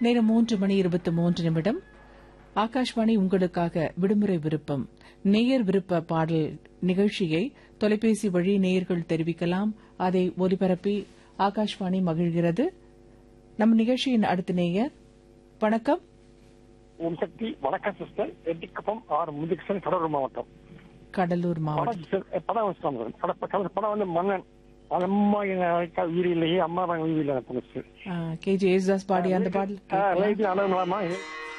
நேரம் மூன்று மணி இருபத்தி மூன்று நிமிடம் ஆகாஷ்வாணி உங்களுக்காக விடுமுறை விருப்பம் நேயர் விருப்ப பாடல் நிகழ்ச்சியை தொலைபேசி வழி நேயர்கள் தெரிவிக்கலாம் அதை ஒலிபரப்பி ஆகாஷ்வாணி மகிழ்கிறது நம் நிகழ்ச்சியின் அடுத்த நேயர் வணக்கம் ஓம் சக்தி வணக்கம் சிஸ்டர் எட்டிக்குப்பம் ஆர் முதுகிருஷ்ணன் கடலூர் மாவட்டம் கடலூர் மாவட்டம் படம் சிஸ்டர், eh, படம் வச்சுட்டாங்க படம் படம் படம் வந்து மன்னன் அது அம்மா எங்க அழைக்கா உயிர் இல்லையே அம்மா தான் உயிர் இல்லை எனக்கு கே ஜே யேசுதாஸ் பாடிய அந்த பாடல் கேட்கலாம். ரைட்டு அனுபவமா